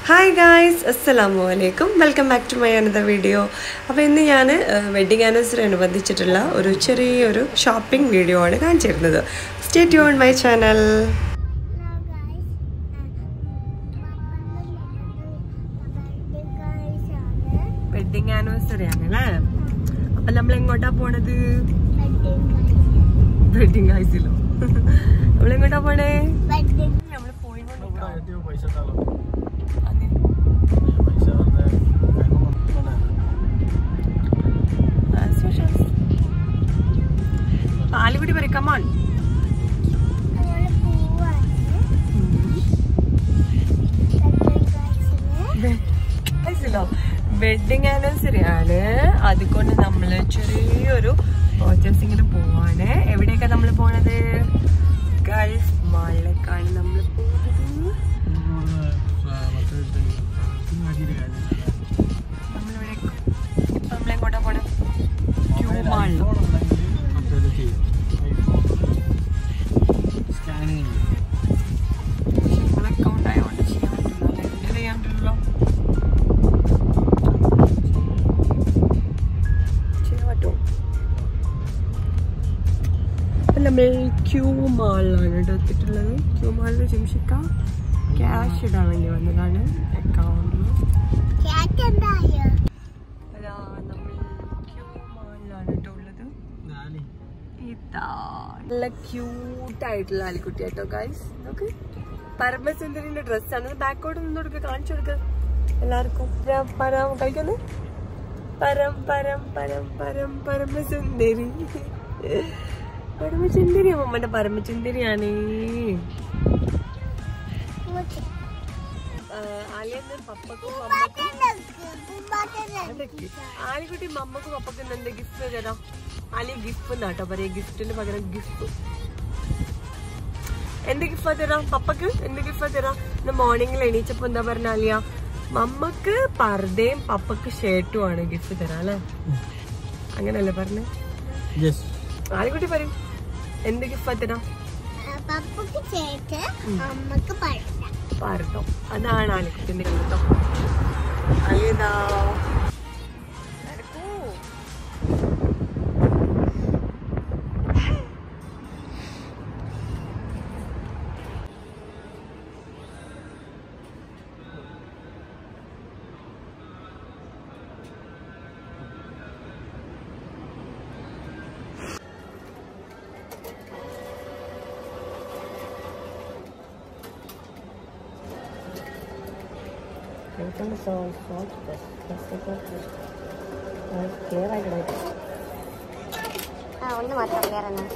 hi guys അസ്സലാമു അലൈക്കും welcome back to my another video അപ്പോൾ ഇന്ന് ഞാൻ വെഡ്ഡിങ് ആനിവേഴ്സറി അനുബന്ധിച്ചിട്ടുള്ള ഒരു ചെറിയൊരു ഷോപ്പിംഗ് വീഡിയോ ആണ് കാണിച്ചിരുന്നത് stay tune my channel wedding anniversary ആണല്ലേ അപ്പം നമ്മൾ എങ്ങോട്ടാ പോണത് വെഡ്ഡിങ് ഹൗസിലോ നമ്മൾ എങ്ങോട്ടാ പോണേ നമ്മൾ പോയി പാലുകുടി പറയും കമാൺ വെഡിങ് ആനിവേഴ്സറി ആണ് അതുകൊണ്ട് നമ്മള് ചെറിയൊരു പർച്ചേസിങ്ങിന് പോവാണ് എവിടെയൊക്കെ നമ്മൾ പോണത് ഗൾഫ് മാളിലേക്കാണ് നമ്മൾ പോകുന്നത് നമ്മളിവിടെ ഇപ്പൊ നമ്മളെങ്ങോട്ടാ പോണേ ക്യൂ മാളിലോ നിങ്ങളെ അക്കൗണ്ട് ആയതുകൊണ്ട് ചെയ്യാൻ പറ്റില്ല എന്റെ ചെയ്യാൻ പറ്റില്ലല്ലോ ചെയ്യാൻ പറ്റുമോ അപ്പൊ നമ്മൾ ക്യൂ മാളിലാണ് കേട്ടോ എത്തിയിട്ടുള്ളത് ക്യൂ മാളിൽ ജിംഷിക്ക ക്യാഷ് ഇടാൻ വേണ്ടി വന്നതാണ് അക്കൗണ്ടിൽ അതാ നമ്മൾ ക്യൂ മാളിലാണ് കേട്ടോ ഉള്ളത് ഇതാ നല്ല ക്യൂട്ട് ആയിട്ടുള്ള ആലിക്കുട്ടി കേട്ടോ ഗൈസ് നോക്ക് പരമസുന്ദരിന്റെ ഡ്രസ്സാണ് ബാക്കോട്ട് നിന്ന് കൊടുക്ക കാണിച്ചു കൊടുക്ക എല്ലാവർക്കും പരം പരം കളിക്കുന്നു പരം പരം പരം പരം പരമസുന്ദരി പരമസുന്ദരി അമ്മമ്മന്റെ പരമസുന്ദരിയാണ് ആലിയന്ന് പപ്പക്കും അമ്മക്കും അതൊക്കെ ആലിക്കുട്ടി മമ്മക്കും പപ്പക്കും എന്താ ഗിഫ്റ്റ് തരാം ആലി ഗിഫ്റ്റ് എന്നാട്ടോ പറയാ ഗിഫ്റ്റിന് പകരം ഗിഫ്റ്റ് എന്ത് ഗിഫ്റ്റാ തരാം പപ്പക്ക് എന്ത് ഗിഫ്റ്റാ തരാം ഇന്ന് മോർണിംഗിൽ എണീച്ചപ്പോ എന്താ പറഞ്ഞ ആലിയ മമ്മക്ക് പർദ്ദയും പപ്പക്ക് ഷർട്ടും ആണ് ഗിഫ്റ്റ് തരാം അല്ലേ അങ്ങനല്ലേ പറഞ്ഞ ആലിക്കുട്ടി പറയും എന്ത് ഗിഫ്റ്റാ തരാം പപ്പക്ക് ചേട്ട് അമ്മക്ക് പഴം പർദ്ദോ അതാണ് ആലിക്കുട്ടിന്റെ ഗിഫ്റ്റോ അലിയതാ നടക്കൂ ആ ഒന്ന് മാത്രം വേറെ ഒന്നും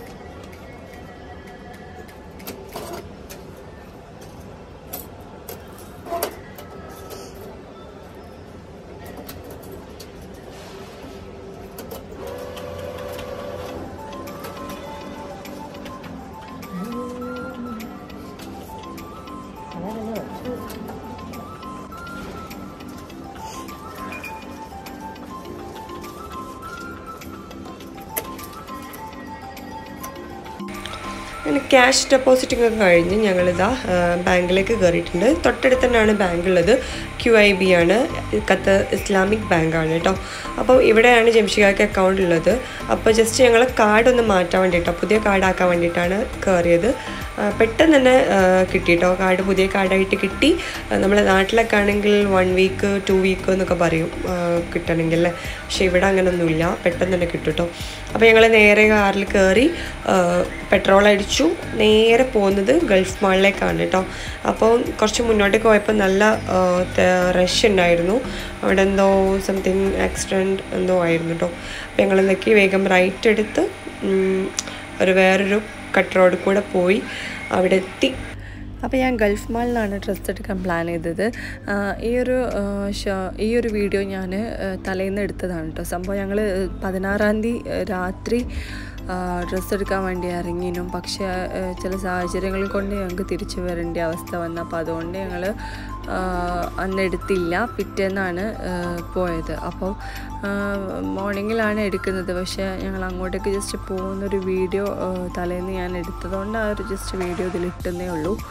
അങ്ങനെ ക്യാഷ് ഡെപ്പോസിറ്റിംഗ് ഒക്കെ കഴിഞ്ഞ് ഞങ്ങളിതാ ആ, ബാങ്കിലേക്ക് കയറിയിട്ടുണ്ട് തൊട്ടടുത്ത് തന്നെയാണ് ബാങ്ക് ഉള്ളത് ക്യു ഐ ബി ആണ് കത്ത് ഇസ്ലാമിക് ബാങ്കാണ് കേട്ടോ അപ്പോൾ ഇവിടെയാണ് ജംഷികാക്ക് അക്കൗണ്ട് ഉള്ളത് അപ്പോൾ ജസ്റ്റ് ഞങ്ങൾ കാർഡ് ഒന്ന് മാറ്റാൻ വേണ്ടിയിട്ടോ പുതിയ കാർഡ് ആക്കാൻ വേണ്ടിയിട്ടാണ് കയറിയത് ആ, പെട്ടെന്ന് തന്നെ ആ, കിട്ടി കേട്ടോ കാർഡ് പുതിയ കാർഡായിട്ട് കിട്ടി ആ, നമ്മുടെ നാട്ടിലൊക്കെ ആണെങ്കിൽ വൺ വീക്ക് ടു വീക്ക് എന്നൊക്കെ പറയും ആ, കിട്ടണമെങ്കിൽ അല്ലേ പക്ഷേ ഇവിടെ അങ്ങനെയൊന്നുമില്ല പെട്ടെന്ന് തന്നെ കിട്ടും കേട്ടോ അപ്പോൾ ഞങ്ങൾ നേരെ കാറിൽ കയറി പെട്രോൾ അടിച്ചു നേരെ പോകുന്നത് ഗൾഫ് മാളിലേക്കാണ് കേട്ടോ അപ്പോൾ കുറച്ച് മുന്നോട്ടേക്ക് പോയപ്പോൾ നല്ല റഷ് ഉണ്ടായിരുന്നു അവിടെ എന്തോ സംതിങ് ആക്സിഡൻറ്റ് എന്തോ ആയിരുന്നു കേട്ടോ അപ്പോൾ ഞങ്ങൾ എന്തൊക്കെ വേഗം റൈറ്റ് എടുത്ത് ഉം, ഒരു വേറൊരു കട്ട് റോഡ് കൂടെ പോയി അവിടെ എത്തി അപ്പോൾ ഞാൻ ഗൾഫ് മാളിലാണ് ഡ്രസ്സ് എടുക്കാൻ പ്ലാൻ ചെയ്തത് ആ, ഈ ഒരു ആ, ഷ- ഈ ഒരു വീഡിയോ ഞാൻ തലേന്ന് എടുത്തതാണ് കേട്ടോ സംഭവം ഞങ്ങൾ പതിനാറാം തീയതി രാത്രി ഡ്രസ്സ് എടുക്കാൻ വേണ്ടി ഇറങ്ങിനും പക്ഷേ ആ, ചില സാഹചര്യങ്ങൾ കൊണ്ട് ഞങ്ങൾക്ക് തിരിച്ചു വരേണ്ട അവസ്ഥ വന്നു അപ്പോൾ അതുകൊണ്ട് ഞങ്ങൾ അന്ന് എടുത്തില്ല പിറ്റേന്നാണ് ആ, പോയത് അപ്പോൾ മോർണിംഗിലാണ് എടുക്കുന്നത് പക്ഷേ ഞങ്ങൾ അങ്ങോട്ടേക്ക് ജസ്റ്റ് പോകുന്നൊരു വീഡിയോ തലേന്ന് ഞാൻ എടുത്തതുകൊണ്ട് ആ ഒരു ജസ്റ്റ് വീഡിയോ ഇതിൽ ഇട്ടുന്നേ ഉള്ളൂ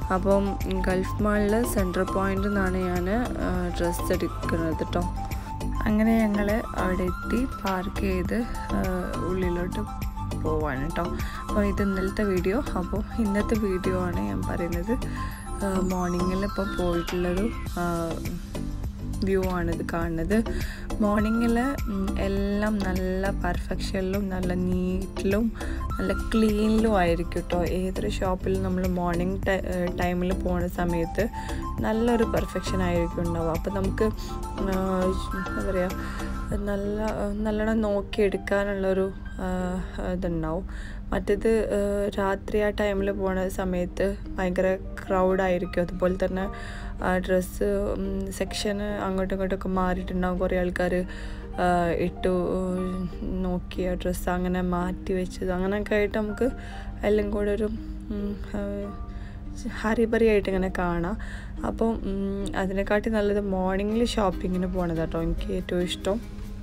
അപ്പം ഗൾഫ് മാളിൽ സെൻട്രൽ പോയിൻ്റിൽ നിന്നാണ് ഞാൻ ഡ്രസ്സ് എടുക്കുന്നത് കേട്ടോ അങ്ങനെ ഞങ്ങൾ അവിടെ എത്തി പാർക്ക് ചെയ്ത് ആ, ഉള്ളിലോട്ട് പോവാണ് കേട്ടോ അപ്പോൾ ഇത് ഇന്നലത്തെ വീഡിയോ അപ്പോൾ ഇന്നത്തെ വീഡിയോ ആണ് ഞാൻ പറയുന്നത് മോർണിംഗിൽ ഇപ്പോൾ പോയിട്ടുള്ളൊരു വ്യൂ ആണിത് കാണുന്നത് മോർണിംഗിൽ എല്ലാം നല്ല പെർഫെക്ഷനിലും നല്ല നീറ്റിലും നല്ല ക്ലീനിലും ആയിരിക്കും കേട്ടോ ഏതൊരു ഷോപ്പിൽ നമ്മൾ മോർണിംഗ് ടൈമിൽ പോകുന്ന സമയത്ത് നല്ലൊരു പെർഫെക്ഷൻ ആയിരിക്കും ഉണ്ടാവുക അപ്പോൾ നമുക്ക് ആ, എന്താ പറയുക നല്ല നല്ലോണം നോക്കിയെടുക്കാനുള്ളൊരു ആ, ഇതുണ്ടാവും മറ്റേത് ആ, രാത്രി ആ ടൈമിൽ പോണ സമയത്ത് ഭയങ്കര ക്രൗഡായിരിക്കും അതുപോലെ തന്നെ ഡ്രസ്സ് സെക്ഷന് അങ്ങോട്ടും ഇങ്ങോട്ടൊക്കെ മാറിയിട്ടുണ്ടാവും കുറേ ആൾക്കാർ ഇട്ടു ഉം, നോക്കിയ ഡ്രസ്സ് അങ്ങനെ മാറ്റി വെച്ചത് അങ്ങനെയൊക്കെ ആയിട്ട് നമുക്ക് എല്ലാം കൂടെ ഒരു ഉം, ആ, ഹരിബറി ആയിട്ട് ഇങ്ങനെ കാണാം അപ്പം ഉം, അതിനെക്കാട്ടി നല്ലത് മോർണിംഗിൽ ഷോപ്പിങ്ങിന് പോണത് കേട്ടോ എനിക്ക് ഏറ്റവും ഇഷ്ടം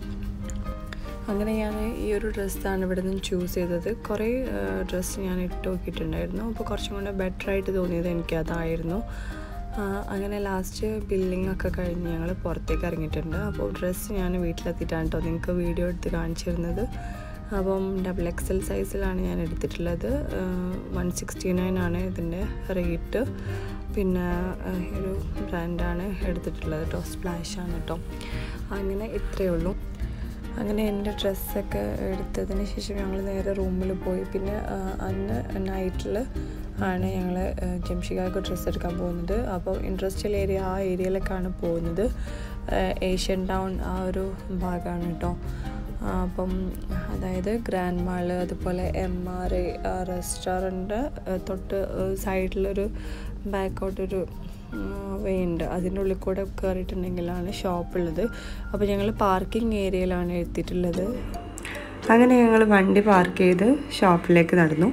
അങ്ങനെ ഞാൻ ഈ ഒരു ഡ്രസ്സാണ് ഇവിടെ നിന്ന് ചൂസ് ചെയ്തത് കുറേ ഡ്രസ്സ് ഞാൻ ഇട്ട് നോക്കിയിട്ടുണ്ടായിരുന്നു അപ്പോൾ കുറച്ചും കൂടെ ബെറ്റർ ആയിട്ട് തോന്നിയത് എനിക്ക് അതായിരുന്നു ആ, അങ്ങനെ ലാസ്റ്റ് ബില്ലിംഗ് ഒക്കെ കഴിഞ്ഞ് ഞങ്ങൾ പുറത്തേക്ക് ഇറങ്ങിയിട്ടുണ്ട് അപ്പോൾ ഡ്രസ്സ് ഞാൻ വീട്ടിലെത്തിയിട്ടാണ് കേട്ടോ നിങ്ങൾക്ക് വീഡിയോ എടുത്ത് കാണിച്ചിരുന്നത് അപ്പം ഡബിൾ എക്സ് എൽ സൈസിലാണ് ഞാൻ എടുത്തിട്ടുള്ളത് വൺ സിക്സ്റ്റി നയൻ ആണ് ഇതിൻ്റെ റേറ്റ് പിന്നെ ആ, ഈ ഒരു ബ്രാൻഡാണ് എടുത്തിട്ടുള്ളത് കേട്ടോ സ്പ്ലാഷ് ആണ് കേട്ടോ അങ്ങനെ ഇത്രയേ ഉള്ളൂ അങ്ങനെ എൻ്റെ ഡ്രസ്സൊക്കെ എടുത്തതിന് ശേഷം ഞങ്ങൾ നേരെ റൂമിൽ പോയി പിന്നെ ആ, അന്ന് നൈറ്റിൽ ആണ് ഞങ്ങൾ ജംഷികാർക്ക് ഡ്രസ്സ് എടുക്കാൻ പോകുന്നത് അപ്പോൾ ഇൻഡസ്ട്രിയൽ ഏരിയ ആ ഏരിയയിലേക്കാണ് പോകുന്നത് ആ, ഏഷ്യൻ ടൗൺ ആ ഒരു ഭാഗമാണ് കേട്ടോ ആ, അപ്പം അതായത് ഗ്രാൻഡ് മാള് അതുപോലെ എം ആർ ഐ റെസ്റ്റോറൻറ്റ് തൊട്ട് സൈഡിലൊരു ബാക്കോട്ടൊരു വേ ഉണ്ട് അതിൻ്റെ ഉള്ളിൽ കൂടെ കയറിയിട്ടുണ്ടെങ്കിലാണ് ഷോപ്പുള്ളത് അപ്പോൾ ഞങ്ങൾ പാർക്കിംഗ് ഏരിയയിലാണ് എത്തിയിട്ടുള്ളത് അങ്ങനെ ഞങ്ങൾ വണ്ടി പാർക്ക് ചെയ്ത് ഷോപ്പിലേക്ക് നടന്നു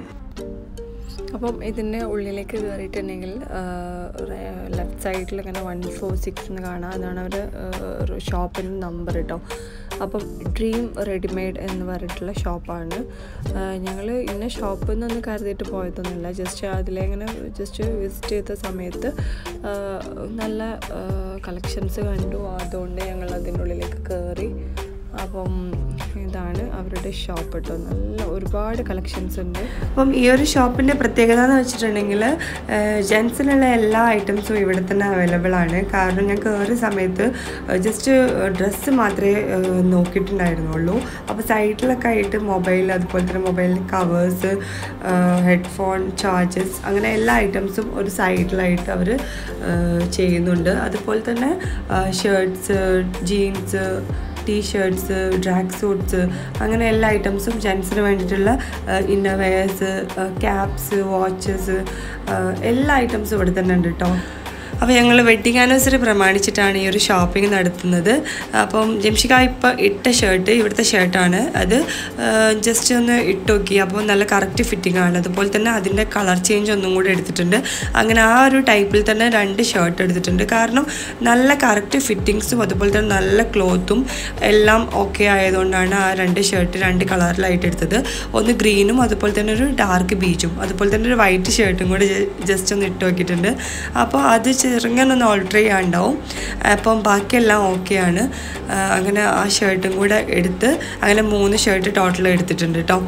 അപ്പം ഇതിൻ്റെ ഉള്ളിലേക്ക് കയറിയിട്ടുണ്ടെങ്കിൽ ലെഫ്റ്റ് സൈഡിൽ ഇങ്ങനെ വൺ ഫോർ സിക്സ് എന്ന് കാണാം അതാണ് അവർ ഷോപ്പിൻ്റെ നമ്പർ കേട്ടോ അപ്പം ഡ്രീം റെഡിമെയ്ഡ് എന്ന് പറഞ്ഞിട്ടുള്ള ഷോപ്പാണ് ഞങ്ങൾ ഇന്ന ഷോപ്പിൽ നിന്നൊന്നും കരുതിയിട്ട് പോയതൊന്നുമില്ല ജസ്റ്റ് അതിലെങ്ങനെ ജസ്റ്റ് വിസിറ്റ് ചെയ്ത സമയത്ത് ആ, നല്ല കളക്ഷൻസ് കണ്ടു അതുകൊണ്ട് ഞങ്ങൾ അതിൻ്റെ ഉള്ളിലേക്ക് കയറി അപ്പം ഇതാണ് അവരുടെ ഷോപ്പ് കേട്ടോ നല്ല ഒരുപാട് കളക്ഷൻസ് ഉണ്ട് അപ്പം ഈ ഒരു ഷോപ്പിൻ്റെ പ്രത്യേകത എന്ന് വെച്ചിട്ടുണ്ടെങ്കിൽ ജെൻസിനുള്ള എല്ലാ ഐറ്റംസും ഇവിടെ തന്നെ അവൈലബിൾ ആണ് കാരണം ഞാൻ കയറിയ സമയത്ത് ജസ്റ്റ് ഡ്രസ്സ് മാത്രമേ ഏഹ്, നോക്കിയിട്ടുണ്ടായിരുന്നുള്ളൂ അപ്പോൾ സൈഡിലൊക്കെ ആയിട്ട് മൊബൈൽ അതുപോലെ തന്നെ മൊബൈലിൽ കവേഴ്സ് ഹെഡ്ഫോൺ ചാർജസ് അങ്ങനെ എല്ലാ ഐറ്റംസും ഒരു സൈഡിലായിട്ട് അവർ ചെയ്യുന്നുണ്ട് അതുപോലെ തന്നെ shirts jeans t shirts track suits അങ്ങനെ എല്ലാ ഐറ്റംസും ജെൻസിന് വേണ്ടിയിട്ടുള്ള ഇന്നർവെയർസ് ക്യാപ്സ് വാച്ചസ് എല്ലാ ഐറ്റംസും ഇവിടെ തന്നെ ഉണ്ട് കേട്ടോ അപ്പോൾ ഞങ്ങൾ വെഡ്ഡിങ് ആനിവേഴ്സറി പ്രമാണിച്ചിട്ടാണ് ഈ ഒരു ഷോപ്പിംഗ് നടത്തുന്നത് അപ്പം ജംഷിക ഇപ്പോൾ ഇട്ട ഷർട്ട് ഇവിടുത്തെ ഷർട്ടാണ് അത് ജസ്റ്റ് ഒന്ന് ഇട്ട് നോക്കി അപ്പോൾ നല്ല കറക്റ്റ് ഫിറ്റിംഗ് ആണ് അതുപോലെ തന്നെ അതിൻ്റെ കളർ ചേഞ്ച് ഒന്നും കൂടി എടുത്തിട്ടുണ്ട് അങ്ങനെ ആ ഒരു ടൈപ്പിൽ തന്നെ രണ്ട് ഷർട്ട് എടുത്തിട്ടുണ്ട് കാരണം നല്ല കറക്റ്റ് ഫിറ്റിങ്സും അതുപോലെ തന്നെ നല്ല ക്ലോത്തും എല്ലാം ഓക്കെ ആയതുകൊണ്ടാണ് ആ രണ്ട് ഷർട്ട് രണ്ട് കളറിലായിട്ട് എടുത്തത് ഒന്ന് ഗ്രീനും അതുപോലെ തന്നെ ഒരു ഡാർക്ക് ബീച്ചും അതുപോലെ തന്നെ ഒരു വൈറ്റ് ഷർട്ടും കൂടി ജസ്റ്റ് ഒന്ന് ഇട്ട് നോക്കിയിട്ടുണ്ട് അപ്പോൾ അത് ചെറുങ്ങനൊന്ന് ഓൾട്ടർ ചെയ്യാണ്ടാവും അപ്പം ബാക്കിയെല്ലാം ഓക്കെയാണ് അങ്ങനെ ആ ഷർട്ടും കൂടെ എടുത്ത് അങ്ങനെ മൂന്ന് ഷർട്ട് ടോട്ടൽ എടുത്തിട്ടുണ്ട് കേട്ടോ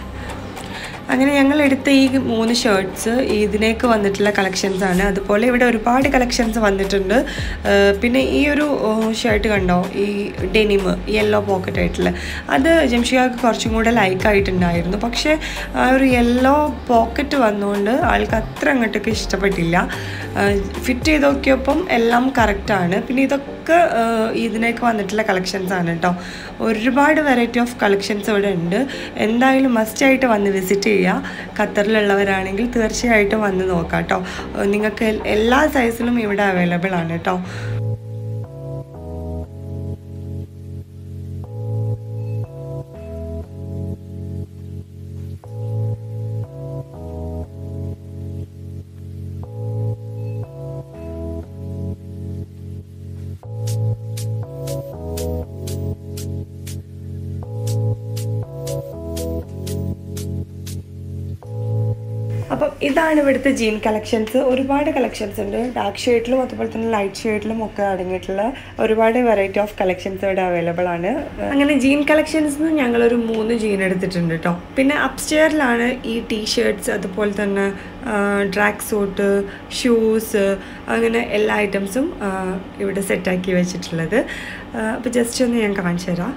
അങ്ങനെ ഞങ്ങൾ എടുത്ത ഈ മൂന്ന് ഷർട്ട്സ് ഇതിലേക്ക് വന്നിട്ടുള്ള കളക്ഷൻസ് ആണ് അതുപോലെ ഇവിടെ ഒരുപാട് കളക്ഷൻസ് വന്നിട്ടുണ്ട് ഏഹ് പിന്നെ ഈ ഒരു ഷർട്ട് കണ്ടോ ഈ ഡെനിം യെല്ലോ പോക്കറ്റ് ആയിട്ടുള്ള അത് ജംഷിയാക്ക് കുറച്ചും കൂടെ ലൈക്ക് ആയിട്ടുണ്ടായിരുന്നു പക്ഷേ ആ ഒരു യെല്ലോ പോക്കറ്റ് വന്നുകൊണ്ട് ആൾക്ക് അത്ര അങ്ങോട്ടൊക്കെ ഇഷ്ടപ്പെട്ടില്ല ഫിറ്റ് ചെയ്ത് നോക്കിയപ്പം എല്ലാം കറക്റ്റാണ് പിന്നെ ഇതൊക്കെ ഏഹ് ഇതിലേക്ക് വന്നിട്ടുള്ള കളക്ഷൻസ് ആണ് കേട്ടോ ഒരുപാട് വെറൈറ്റി ഓഫ് കളക്ഷൻസ് ഇവിടെ ഉണ്ട് എന്തായാലും മസ്റ്റായിട്ട് വന്ന് വിസിറ്റ് ചെയ്യുക ഖത്തറിലുള്ളവരാണെങ്കിൽ തീർച്ചയായിട്ടും വന്ന് നോക്കാം കേട്ടോ നിങ്ങൾക്ക് എൽ- എല്ലാ സൈസിലും ഇവിടെ അവൈലബിൾ ആണ് കേട്ടോ അപ്പം ഇതാണ് ഇവിടുത്തെ ജീൻ കളക്ഷൻസ് ഒരുപാട് കളക്ഷൻസ് ഉണ്ട് ഡാർക്ക് ഷെയ്ഡിലും അതുപോലെ തന്നെ ലൈറ്റ് ഷെയ്ഡിലും ഒക്കെ അടങ്ങിയിട്ടുള്ള ഒരുപാട് വെറൈറ്റി ഓഫ് കളക്ഷൻസ് ഇവിടെ അവൈലബിൾ ആണ് അങ്ങനെ ജീൻ കളക്ഷൻസ് ഞങ്ങളൊരു മൂന്ന് ജീൻ എടുത്തിട്ടുണ്ട് കേട്ടോ പിന്നെ അപ്സ്റ്റെയറിലാണ് ഈ ടീ ഷർട്ട്സ് അതുപോലെ തന്നെ ട്രാക്ക് സൂട്ട് ഷൂസ് അങ്ങനെ എല്ലാ ഐറ്റംസും ഇവിടെ സെറ്റാക്കി വെച്ചിട്ടുള്ളത് അപ്പോൾ ജസ്റ്റ് ഒന്ന് ഞാൻ കാണിച്ചു തരാം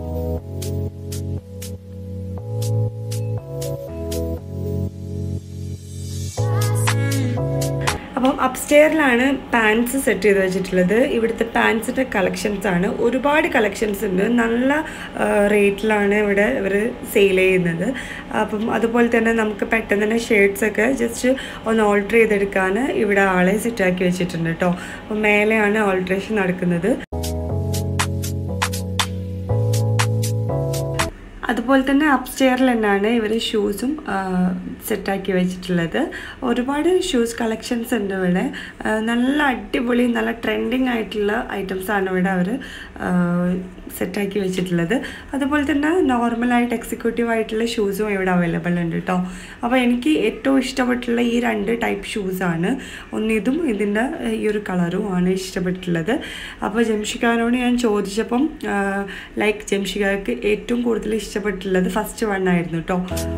അപ്പം അപ്സ്റ്റെയറിലാണ് പാൻസ് സെറ്റ് ചെയ്ത് വെച്ചിട്ടുള്ളത് ഇവിടുത്തെ പാൻസിൻ്റെ കളക്ഷൻസ് ആണ് ഒരുപാട് കളക്ഷൻസ് ഉണ്ട് നല്ല റേറ്റിലാണ് ഇവിടെ ഇവർ സെയിൽ ചെയ്യുന്നത് അപ്പം അതുപോലെ തന്നെ നമുക്ക് പെട്ടെന്ന് തന്നെ ഷർട്ട്സ് ഒക്കെ ജസ്റ്റ് ഒന്ന് ഓൾട്ടർ ചെയ്തെടുക്കാൻ ഇവിടെ ആളെ സെറ്റാക്കി വെച്ചിട്ടുണ്ട് കേട്ടോ അപ്പം മേലെയാണ് ഓൾട്രേഷൻ നടക്കുന്നത് അതുപോലെ തന്നെ അപ്സ്റ്റെയറിൽ തന്നെയാണ് ഇവർ ഷൂസും സെറ്റാക്കി വെച്ചിട്ടുള്ളത് ഒരുപാട് ഷൂസ് കളക്ഷൻസ് ഉണ്ട് ഇവിടെ നല്ല അടിപൊളി നല്ല ട്രെൻഡിങ് ആയിട്ടുള്ള ഐറ്റംസാണ് ഇവിടെ അവർ സെറ്റാക്കി വെച്ചിട്ടുള്ളത് അതുപോലെ തന്നെ നോർമലായിട്ട് എക്സിക്യൂട്ടീവ് ആയിട്ടുള്ള ഷൂസും ഇവിടെ അവൈലബിൾ ഉണ്ട് കേട്ടോ അപ്പോൾ എനിക്ക് ഏറ്റവും ഇഷ്ടപ്പെട്ടുള്ള ഈ രണ്ട് ടൈപ്പ് ഷൂസാണ് ഒന്നിതും ഇതിൻ്റെ ഈ ഒരു കളറും ആണ് ഇഷ്ടപ്പെട്ടിട്ടുള്ളത് അപ്പോൾ ജംഷിക്കാനോട് ഞാൻ ചോദിച്ചപ്പം ലൈക്ക് ജംഷിക്കാർക്ക് ഏറ്റവും കൂടുതൽ ഇഷ്ടപ്പെട്ടിട്ടുള്ളത് ഫസ്റ്റ് വൺ ആയിരുന്നു കേട്ടോ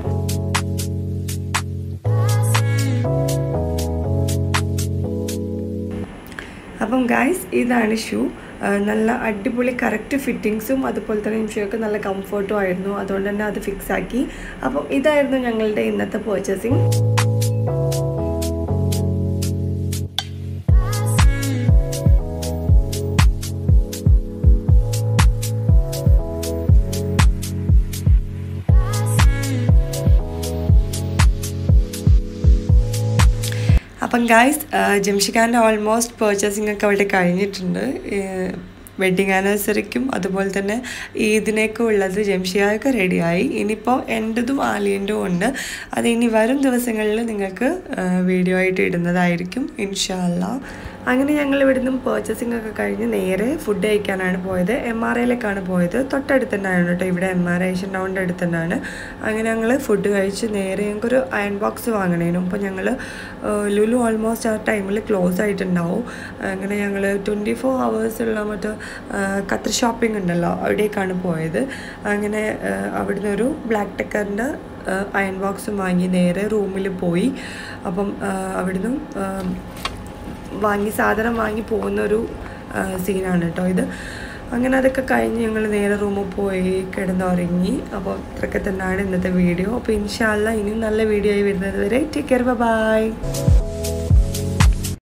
അപ്പം ഗായ്സ് ഇതാണ് ഷൂ നല്ല അടിപൊളി കറക്റ്റ് ഫിറ്റിങ്സും അതുപോലെ തന്നെ ഷൂയൊക്കെ നല്ല കംഫർട്ടും ആയിരുന്നു അതുകൊണ്ട് തന്നെ അത് ഫിക്സ് ആക്കി അപ്പം ഇതായിരുന്നു ഞങ്ങളുടെ ഇന്നത്തെ പർച്ചേസിങ് അപ്പം ഗായ്സ് ജംഷിഖാൻ്റെ ഓൾമോസ്റ്റ് പർച്ചേസിംഗ് ഒക്കെ അവിടെ കഴിഞ്ഞിട്ടുണ്ട് വെഡ്ഡിങ് ആനിവേഴ്സറിക്കും അതുപോലെ തന്നെ ഈദിനൊക്കെ ഉള്ളത് ജംഷിയായൊക്കെ റെഡിയായി ഇനിയിപ്പോൾ എൻ്റെതും ആലിയൻ്റെതും ഉണ്ട് അത് ഇനി വരും ദിവസങ്ങളിൽ നിങ്ങൾക്ക് വീഡിയോ ആയിട്ട് ഇടുന്നതായിരിക്കും ഇൻഷാല്ല അങ്ങനെ ഞങ്ങൾ ഇവിടുന്ന് പർച്ചേസിംഗ് ഒക്കെ കഴിഞ്ഞ് നേരെ ഫുഡ് കഴിക്കാനാണ് പോയത് എം ആർ ഐയിലേക്കാണ് പോയത് തൊട്ടടുത്ത് തന്നെയാണ് കേട്ടോ ഇവിടെ എം ആർ ഐ ഏഷ്യൻ ടൗണിൻ്റെ അടുത്ത് തന്നെയാണ് അങ്ങനെ ഞങ്ങൾ ഫുഡ് കഴിച്ച് നേരെ ഞങ്ങൾക്കൊരു അയൺ ബോക്സ് വാങ്ങണേനും അപ്പോൾ ഞങ്ങൾ ലുലു ഓൾമോസ്റ്റ് ആ ടൈമിൽ ക്ലോസ് ആയിട്ടുണ്ടാവും അങ്ങനെ ഞങ്ങൾ ട്വൻറ്റി ഫോർ ഹവേഴ്സുള്ള മറ്റേ ഖത്തർ ഷോപ്പിംഗ് ഉണ്ടല്ലോ അവിടേക്കാണ് പോയത് അങ്ങനെ അവിടുന്ന് ഒരു ബ്ലാക്ക് ടെക്കറിൻ്റെ അയൺ ബോക്സും വാങ്ങി നേരെ റൂമിൽ പോയി അപ്പം അവിടുന്ന് വാങ്ങി സാധനം വാങ്ങി പോകുന്നൊരു സീനാണ് കേട്ടോ ഇത് അങ്ങനെ അതൊക്കെ കഴിഞ്ഞ് ഞങ്ങൾ നേരെ റൂമിൽ പോയി കിടന്നുറങ്ങി അപ്പോൾ ഇത്രയൊക്കെ തന്നെയാണ് ഇന്നത്തെ വീഡിയോ അപ്പോൾ ഇൻഷാല്ല ഇനിയും നല്ല വീഡിയോ ആയി വരുന്നത് വരെ ടേക്ക് കെയർ ബൈ